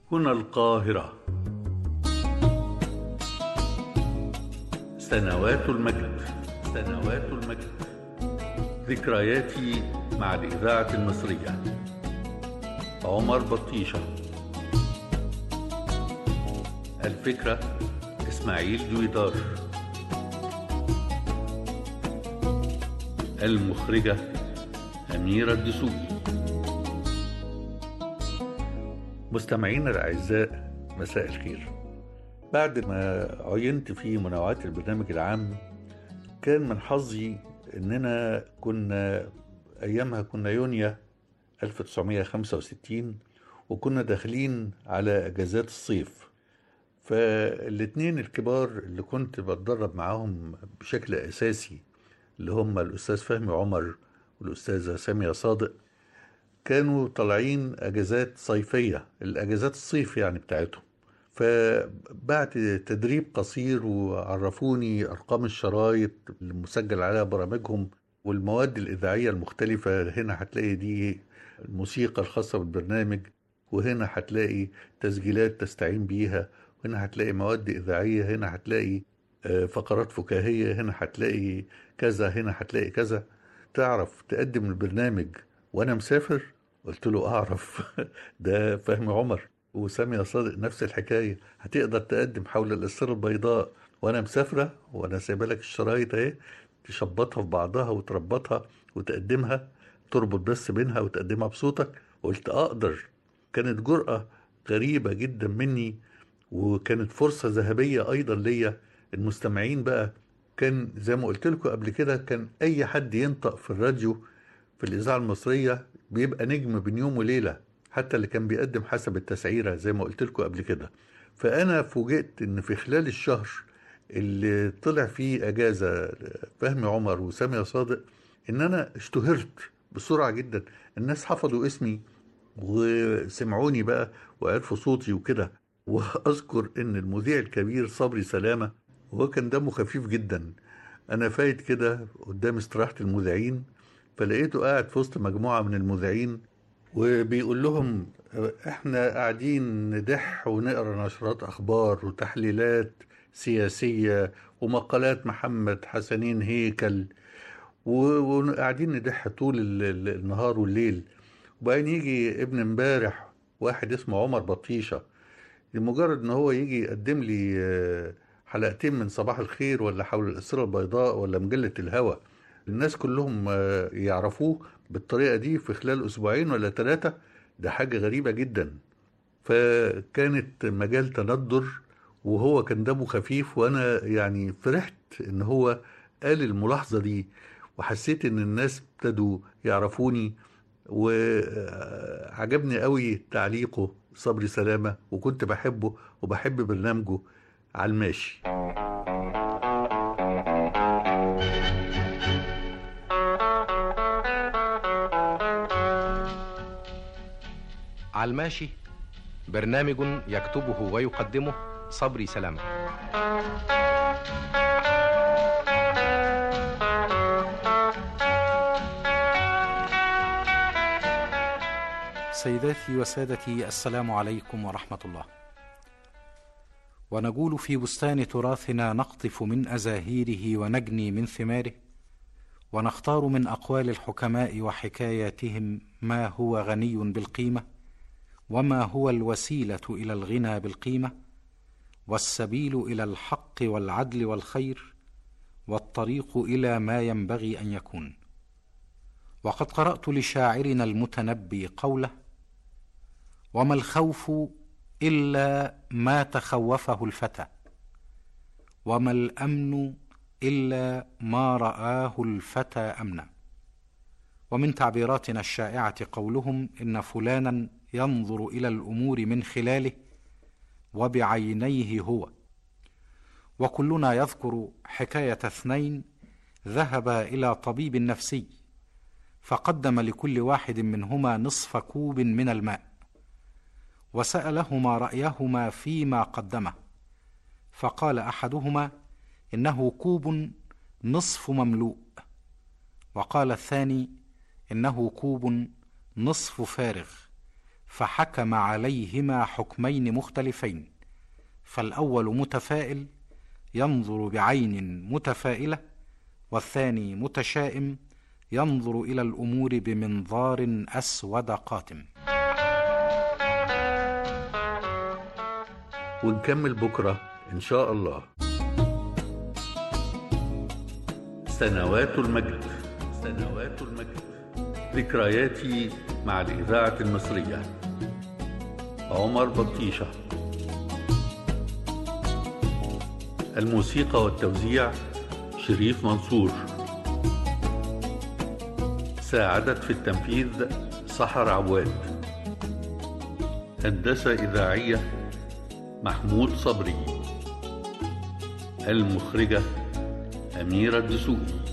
هنا القاهرة سنوات المجد سنوات المجد ذكرياتي مع الإذاعة المصرية عمر بطيشة الفكرة إسماعيل دويدار المخرجة أميرة الدسوقي مستمعينا الأعزاء مساء الخير بعد ما عينت في منوعات البرنامج العام كان من حظي إننا كنا أيامها كنا يونيو 1965 وكنا داخلين على أجازات الصيف فالاتنين الكبار اللي كنت بتدرب معاهم بشكل أساسي اللي هم الأستاذ فهمي عمر والأستاذة سامية صادق كانوا طالعين أجازات صيفية الأجازات الصيف يعني بتاعتهم فبعد تدريب قصير وعرفوني أرقام الشرايط المسجل عليها برامجهم والمواد الإذاعية المختلفة هنا هتلاقي دي الموسيقى الخاصة بالبرنامج وهنا هتلاقي تسجيلات تستعين بيها وهنا هتلاقي مواد إذاعية هنا هتلاقي فقرات فكاهية هنا هتلاقي كذا هنا هتلاقي كذا تعرف تقدم البرنامج وأنا مسافر قلت له أعرف ده فهمي عمر وسامي صادق نفس الحكاية هتقدر تقدم حول الأسرة البيضاء وأنا مسافرة وأنا سايبة لك الشرايط أهي تشبطها في بعضها وتربطها وتقدمها تربط بس بينها وتقدمها بصوتك قلت أقدر كانت جرأة غريبة جدا مني وكانت فرصة ذهبية أيضا ليا المستمعين بقى كان زي ما قلت لكم قبل كده كان أي حد ينطق في الراديو في الإذاعة المصرية بيبقى نجم بين يوم وليلة حتى اللي كان بيقدم حسب التسعيرة زي ما قلت لكم قبل كده فأنا فوجئت إن في خلال الشهر اللي طلع فيه أجازة فهمي عمر وسامية صادق إن أنا اشتهرت بسرعة جدا الناس حفظوا اسمي وسمعوني بقى وعرفوا صوتي وكده وأذكر إن المذيع الكبير صبري سلامة وهو كان دمه خفيف جدا أنا فايت كده قدام استراحة المذيعين فلقيته قاعد في وسط مجموعة من المذيعين وبيقول لهم احنا قاعدين ندح ونقرا نشرات اخبار وتحليلات سياسيه ومقالات محمد حسنين هيكل وقاعدين ندح طول النهار والليل وبعدين يجي ابن امبارح واحد اسمه عمر بطيشه لمجرد ان هو يجي يقدم لي حلقتين من صباح الخير ولا حول الاسره البيضاء ولا مجله الهوى الناس كلهم يعرفوه بالطريقة دي في خلال أسبوعين ولا ثلاثة ده حاجة غريبة جدا فكانت مجال تندر وهو كان دمه خفيف وأنا يعني فرحت إن هو قال الملاحظة دي وحسيت إن الناس ابتدوا يعرفوني وعجبني قوي تعليقه صبري سلامة وكنت بحبه وبحب برنامجه على الماشي على الماشي برنامج يكتبه ويقدمه صبري سلامة سيداتي وسادتي السلام عليكم ورحمة الله ونقول في بستان تراثنا نقطف من أزاهيره ونجني من ثماره ونختار من أقوال الحكماء وحكاياتهم ما هو غني بالقيمه وما هو الوسيله الى الغنى بالقيمه والسبيل الى الحق والعدل والخير والطريق الى ما ينبغي ان يكون وقد قرات لشاعرنا المتنبي قوله وما الخوف الا ما تخوفه الفتى وما الامن الا ما راه الفتى امنا ومن تعبيراتنا الشائعه قولهم ان فلانا ينظر الى الامور من خلاله وبعينيه هو وكلنا يذكر حكايه اثنين ذهبا الى طبيب نفسي فقدم لكل واحد منهما نصف كوب من الماء وسالهما رايهما فيما قدمه فقال احدهما انه كوب نصف مملوء وقال الثاني انه كوب نصف فارغ فحكم عليهما حكمين مختلفين فالاول متفائل ينظر بعين متفائله والثاني متشائم ينظر الى الامور بمنظار اسود قاتم ونكمل بكرة إن شاء الله سنوات المجد سنوات المجد ذكرياتي مع الإذاعة المصرية عمر بطيشة الموسيقى والتوزيع شريف منصور ساعدت في التنفيذ سحر عواد هندسة إذاعية محمود صبري المخرجة أميرة الدسوقي